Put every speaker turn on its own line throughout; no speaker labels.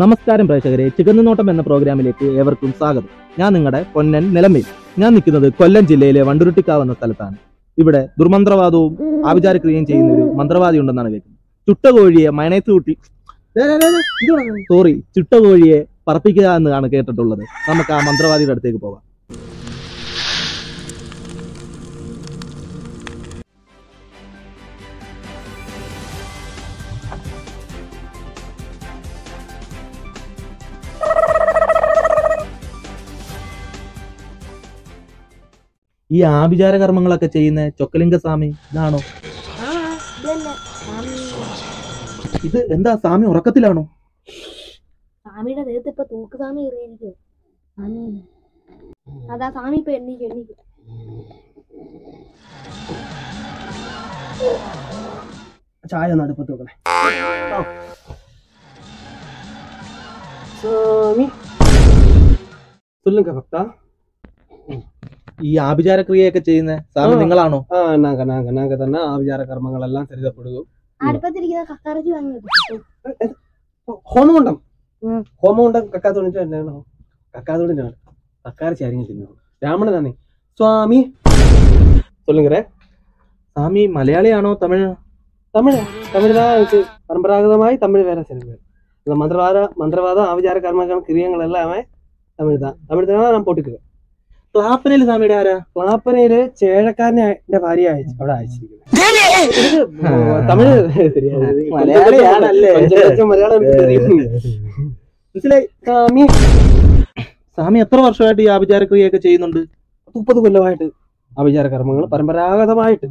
നമസ്കാരം പ്രേക്ഷകരെ ചികന്നുനോട്ടം എന്ന പ്രോഗ്രാമിലേക്ക് ഏവർക്കും സ്വാഗതം ഞാൻ നിങ്ങളുടെ പൊന്നൻ നിലമ്പയിൽ ഞാൻ നിൽക്കുന്നത് കൊല്ലം ജില്ലയിലെ വണ്ടുരുട്ടിക്കാവ് എന്ന സ്ഥലത്താണ് ഇവിടെ ദുർമന്ത്രവാദവും ആഭിചാരക്രിയയും ചെയ്യുന്ന ഒരു മന്ത്രവാദി ഉണ്ടെന്നാണ് കേൾക്കുന്നത് ചുട്ട കോഴിയെ മയണേത്ത് കൂട്ടി സോറി ചുട്ട കോഴിയെ പറപ്പിക്കുക എന്നാണ് കേട്ടിട്ടുള്ളത് നമുക്ക് ആ മന്ത്രവാദിയുടെ അടുത്തേക്ക് പോകാം ഈ ആഭിചാര കർമ്മങ്ങളൊക്കെ ചെയ്യുന്ന ചൊക്കലിംഗ സ്വാമി ഇതാണോ
ആ ഇതന്നെ സ്വാമി
ഇത് എന്താ സ്വാമി ഉറക്കത്തിലാണോ
സ്വാമിയുടെ ദേഹത്ത് ഇപ്പൊ തൂക്ക് സ്വാമി കയറിയിരിക്കും സ്വാമി അതാ സ്വാമി ഇപ്പൊ എണ്ണീക്ക് എണ്ണീക്ക്
ചായ ഒന്ന് അടുപ്പത്ത് വെക്കണേ സ്വാമി சொல்லுங்க பக்தா
ഈ ആഭിചാരക്രിയയൊക്കെ ചെയ്യുന്ന സ്വാമി
ആ.
നിങ്ങളാണോ
ആ நாங்க நாங்க நாங்க തന്നെ ആഭിചാര കർമ്മങ്ങളെല്ലാം ചരിതപ്പെടുകയും
അടുപ്പത്തിരിക്കുന്ന കക്കറച്ചി വാങ്ങി വെക്കും.
ഹോമകുണ്ടം
ഉം.
ഹോമകുണ്ടം കക്കാത്തോണിച്ച് എന്നാണോ കക്കാത്തോണിച്ചാണ് കക്കാരച്ചി അരിഞ്ഞ് തിന്നു രാമണനാണേ സ്വാമി சொல்லுங்க
സ്വാമി മലയാളിയാണോ തമിഴ്
തമിഴ് തമിഴ് தான் எனக்கு பரம்பராகதமாய் தமிழ் வேற சரி வேற இந்த மந்திரவாத மந்திரவாதம் ஆவிச்சார கர்மங்கள் கிரியங்கள் எல்லாமே தமிழ் தான் தமிழ் தான் நான் போட்டுக்கிறேன்
ക്ലാപ്പനയിൽ സ്വാമിയുടെ ആരാ
ക്ലാപ്പനയില് ചേഴക്കാരനെ എന്റെ ഭാര്യ അയച്ചു അവിടെ അയച്ചിരിക്കുന്നത് ഇത് തമിഴ് தெரியாது.
മലയാളിയാണല്ലേ?
கொஞ்சம் கொஞ்சம் മലയാളം എനിക്ക് தெரியும்.
മനസ്സിലായി
സ്വാമി
സ്വാമി എത്ര വർഷമായിട്ട് ഈ ആഭിചാരക്രിയയൊക്കെ ചെയ്യുന്നുണ്ട്
മുപ്പത് കൊല്ലമായിട്ട് ആഭിചാര കർമ്മങ്ങൾ പരമ്പരാഗതമായിട്ട്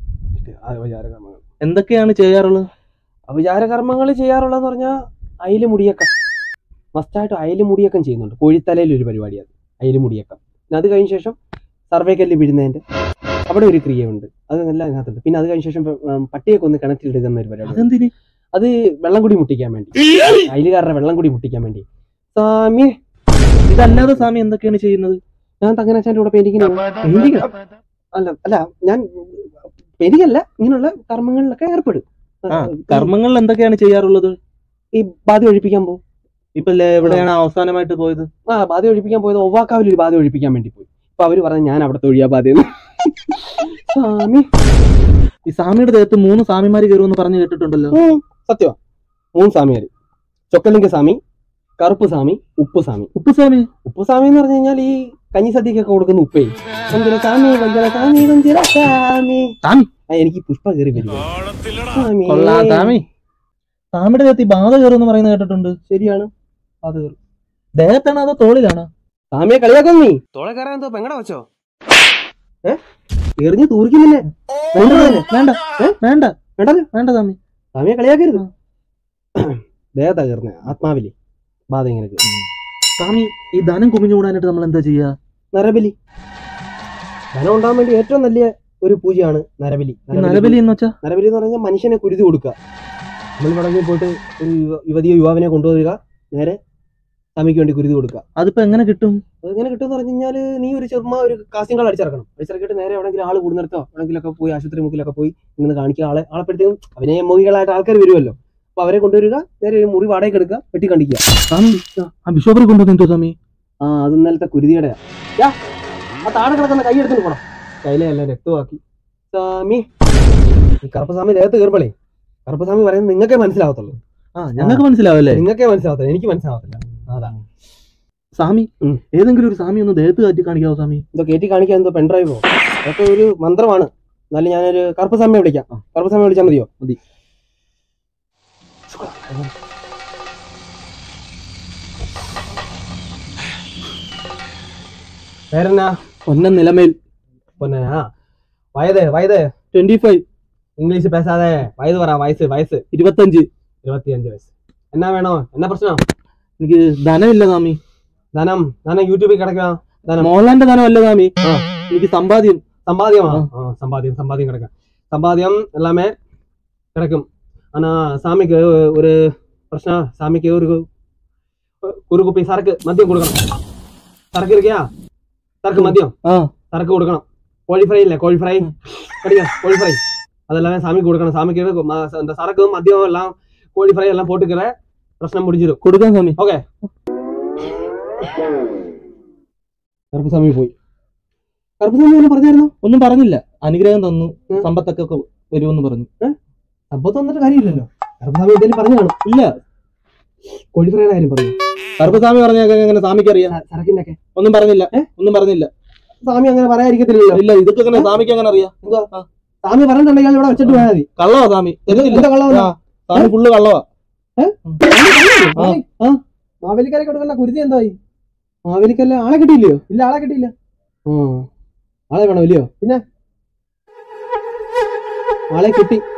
ആഭിചാര കർമ്മങ്ങൾ
എന്തൊക്കെയാണ് ചെയ്യാറുള്ളത്
അഭിചാര കർമ്മങ്ങൾ ചെയ്യാറുള്ളതെന്ന് പറഞ്ഞാൽ അയില് മുടിയക്കം മസ്റ്റായിട്ട് അയില് മുടിയക്കം ചെയ്യുന്നുണ്ട് കോഴിത്തലയിൽ ഒരു പരിപാടിയാണ് അയില് മുടിയക്കം പിന്നെ അത് കഴിഞ്ഞ ശേഷം സർവേക്കല്ല് വീഴുന്നതിന്റെ അവിടെ ഒരു ക്രിയയുണ്ട് അത് എല്ലാം ഇതിനകത്തുണ്ട് പിന്നെ അത് കഴിഞ്ഞ ശേഷം ഉം, പട്ടിയൊക്കെ ഒന്ന് കിണറ്റിലിടുന്ന ഒരു പരിപാടി
അതെന്തിന്
അത് വെള്ളം കൂടി മുട്ടിക്കാൻ വേണ്ടി അയിലുകാരുടെ വെള്ളം കൂടി മുട്ടിക്കാൻ വേണ്ടി സ്വാമി
ഇതല്ലാതെ സ്വാമി എന്തൊക്കെയാണ് ചെയ്യുന്നത്
ഞാൻ തങ്കനാച്ചാന്റെ കൂടെ പെയിന്റിങ്ങിന് പെയിന്റിങ് അല്ല അല്ല ഞാൻ പെയിന്റിംഗ് അല്ല ഇങ്ങനെയുള്ള കർമ്മങ്ങളിലൊക്കെ ഏർപ്പെടും
ആ കർമ്മങ്ങളിൽ എന്തൊക്കെയാണ് ചെയ്യാറുള്ളത്
ഈ ബാധ ഒഴിപ്പിക്കാൻ പോകും
ഇപ്പൊ ലെ- എവിടെയാണ് അവസാനമായിട്ട് പോയത്
ആ ബാധ ഒഴിപ്പിക്കാൻ പോയത് ഒവ്വാക്കാവിൽ ഒരു ബാധ ഒഴിപ്പിക്കാൻ വേണ്ടി പോയി അപ്പൊ അവര് പറഞ്ഞു ഞാൻ അവിടെ തൊഴിയാ ബാധയെന്ന് സ്വാമി
ഈ സ്വാമിയുടെ ദേഹത്ത് മൂന്ന് സ്വാമിമാര് കയറുമെന്ന് പറഞ്ഞു കേട്ടിട്ടുണ്ടല്ലോ
ഉം, സത്യമാ മൂന്ന് സ്വാമിയാര് ചൊക്കലിംഗ സ്വാമി കറുപ്പ് സ്വാമി ഉപ്പ് സ്വാമി
ഉപ്പുസ്വാമി
ഉപ്പ് സ്വാമി എന്ന് പറഞ്ഞു കഴിഞ്ഞാൽ ഈ കഞ്ഞി സദ്യക്കൊക്കെ കൊടുക്കുന്ന ഉപ്പേ വഞ്ചന സ്വാമി വഞ്ചന സ്വാമി വഞ്ചന സ്വാമി
സ്വാമി.
ആ, എനിക്ക് ഈ പുഷ്പ കയറി വരും സ്വാമി
കൊള്ളാം സ്വാമി സ്വാമിയുടെ ദേഹത്ത് ഈ ബാധ കയറുമെന്ന് പറയുന്നത് കേട്ടിട്ടുണ്ട്
ശരിയാണ്
അത് ദേഹത്താണോ അതോ തോളിലാണോ
സ്വാമിയെ കളിയാക്കും നീ തോളെ കയറാൻ എന്തോ പെങ്ങട വെച്ചോ ഏ എറിഞ്ഞ് തൂറിക്കുന്നില്ലേ
വേണ്ട വേണ്ട
ഏ?
വേണ്ട
വേണ്ടല്ലോ
വേണ്ട സ്വാമി
സ്വാമിയെ കളിയാക്കരുത് ദേഹത്താ കയറുന്നേ ആത്മാവിലി ബാധ ഇങ്ങനെ കേറും.
സ്വാമി ഈ ധനം കുമിഞ്ഞു കൂടാനായിട്ട് നമ്മൾ എന്താ ചെയ്യാ
നരബലി ധനം ഉണ്ടാകാൻ വേണ്ടി ഏറ്റവും നല്ല ഒരു പൂജയാണ് നരബലി
ഈ നരബലി എന്ന് വെച്ചാ
നരബലി എന്ന് പറഞ്ഞാൽ മനുഷ്യനെ കുരുതി കൊടുക്കുക നമ്മൾ മടങ്ങി പോയിട്ട് ഒരു യുവ- യുവതിയോ യുവാവിനെ കൊണ്ടുവരിക നേരെ സ്വാമിക്ക് വേണ്ടി കുരുതി കൊടുക്കുക
അതിപ്പോ എങ്ങനെ കിട്ടും
അതെങ്ങനെ കിട്ടുമെന്ന് പറഞ്ഞു കഴിഞ്ഞാൽ നീ ഒരു ചെറുമ ഒരു കാസ്റ്റിംഗ് കാൾ അടിച്ചിറക്കണം അടിച്ചിറക്കിയിട്ട് നേരെ എവിടെയെങ്കിലും ആൾ കൂടുന്നിടത്തോ എവിടെയെങ്കിലൊക്കെ പോയി ആശുപത്രി മുക്കിലൊക്കെ പോയി ഇങ്ങനെ കാണിക്കുക ആളെ ആളെപ്പോഴത്തേക്കും അഭിനയ മോഹികളായിട്ട് ആൾക്കാർ വരുമല്ലോ അപ്പൊ അവരെ കൊണ്ടുവരിക നേരെ ഒരു മുറി വാടകയ്ക്ക് എടുക്കുക വെട്ടി കണ്ടിക്കുക
സ്വാമി ആ ബിഷോപ്പറെ കൊണ്ടുവന്നു എന്തോ സ്വാമി
ആ അത് ഇന്നലത്തെ കുരുതിയുടെ ആ താഴെ കിടക്കുന്ന കൈ എടുത്തിട്ട് പോണം കയ്യിലെ എല്ലാം രക്തമാക്കി സ്വാമി ഈ കറുപ്പസ്വാമി ദേഹത്ത് കയറുമ്പോഴേ കറുപ്പസ്വാമി പറയുന്നത് നിങ്ങൾക്കേ മനസ്സിലാവത്തുള്ളൂ
ആ ഞങ്ങൾക്ക് മനസ്സിലാവല്ലേ
നിങ്ങൾക്കേ മനസ്സിലാവത്തില്ല എനിക്ക് മനസ്സിലാവത്തില്ല അതാ
സ്വാമി
ഉം.
ഏതെങ്കിലും ഒരു സ്വാമി ഒന്ന് ദേഹത്ത് കാറ്റി കാണിക്കാവോ സ്വാമി
എന്തോ കയറ്റി കാണിക്കാൻ എന്തോ പെൺഡ്രൈവോ അതൊക്കെ ഒരു മന്ത്രമാണ് എന്നാലും ഞാനൊരു കറുപ്പസ്വാമിയെ വിളിക്കാം കറുപ്പസ്വാമിയെ വിളിച്ചാൽ മതിയോ
മതി.
പേരെന്നാ
ഒന്നൻ നിലമേൽ
പൊന്നാ വയത് വയത്
ട്വന്റി ഫൈവ്
ഇംഗ്ലീഷ് പേസാതെ വയത് പറ വയസ്സ് വയസ്സ്
ഇരുപത്തഞ്ച്
ഇരുപത്തിയഞ്ച് വയസ്സ് എന്നാ വേണോ എന്നാ പ്രശ്നം
എനിക്ക് ധനമില്ല സ്വാമി
ധനം ധനം യൂട്യൂബിൽ കിടക്കുക ധനം
മോഹൻലാലിന്റെ ധനമല്ല സ്വാമി
ആ.
എനിക്ക് സമ്പാദ്യം
சம்பாதியமா ஆ, சம்பாதியம் சம்பாதியம் கிடைக்கும் சம்பாதியம் எல்லாமே கிடைக்கும் ஆனா சாமிக்கு ஒரு பிரச்சனை சாமிக்கு ஒரு ஒரு குப்பி சரக்கு மதியம் கொடுக்கணும் சரக்கு இருக்கியா சரக்கு மதியம்
ആ
சரக்கு கொடுக்கணும் கோழி ஃப்ரை இல்லை கோழி ஃப்ரை கிடைக்கும் கோழி ஃப்ரை அதெல்லாமே சாமிக்கு கொடுக்கணும் சாமிக்கு ம- அந்த சரக்கு மதியம் எல்லாம் கோழி ஃப்ரை எல்லாம் போட்டுக்கிற പ്രശ്നം പിടിച്ചിരും
കൊടുക്കാൻ സ്വാമി
കറുപ്പസ്വാമി പോയി കറുപ്പസ്വാമി എന്നെ പറഞ്ഞായിരുന്നു
ഒന്നും പറഞ്ഞില്ല അനുഗ്രഹം തന്നു
ഉം.
സമ്പത്തൊക്കെ ഒക്കെ വരുമെന്ന് പറഞ്ഞു
സംഭവം തന്നിട്ട് കാര്യമില്ലല്ലോ കറുപ്പസ്വാമി എന്തെങ്കിലും പറഞ്ഞു കാണും
ഇല്ല
കോഴിഫ്രയുടെ കാര്യം പറഞ്ഞു
കറുപ്പസ്വാമി പറഞ്ഞൊക്കെ എങ്ങനെ സ്വാമിക്ക് അറിയാം
സ- സരക്കിന്റെ ഒക്കെ
ഒന്നും പറഞ്ഞില്ല ഒന്നും പറഞ്ഞില്ല
സ്വാമി അങ്ങനെ പറയാതിരിക്കത്തില്ലല്ലോ
ഇല്ല ഇതൊക്കെ എങ്ങനെ സ്വാമിക്ക് എങ്ങനെ അറിയാം
സ്വാമി പറഞ്ഞിട്ടുണ്ടെങ്കിൽ ഇയാൾ ഇവിടെ വെച്ചിട്ട് പോയാൽ മതി
കള്ളവാ സ്വാമി തെറ്റില്ല
എന്താ കള്ളം
ആ, സ്വാമി ഫുള്ള് കള്ളവാ
ആ മാവേലിക്കാരെ കൊടുക്കുന്ന കുരുതി എന്തായി മാവേലിക്കല്ല ആളെ കിട്ടിയില്ലയോ ഇല്ല ആളെ കിട്ടിയില്ല ആ ആളെ വേണോ ഇല്ലയോ പിന്നെ ആളെ കിട്ടി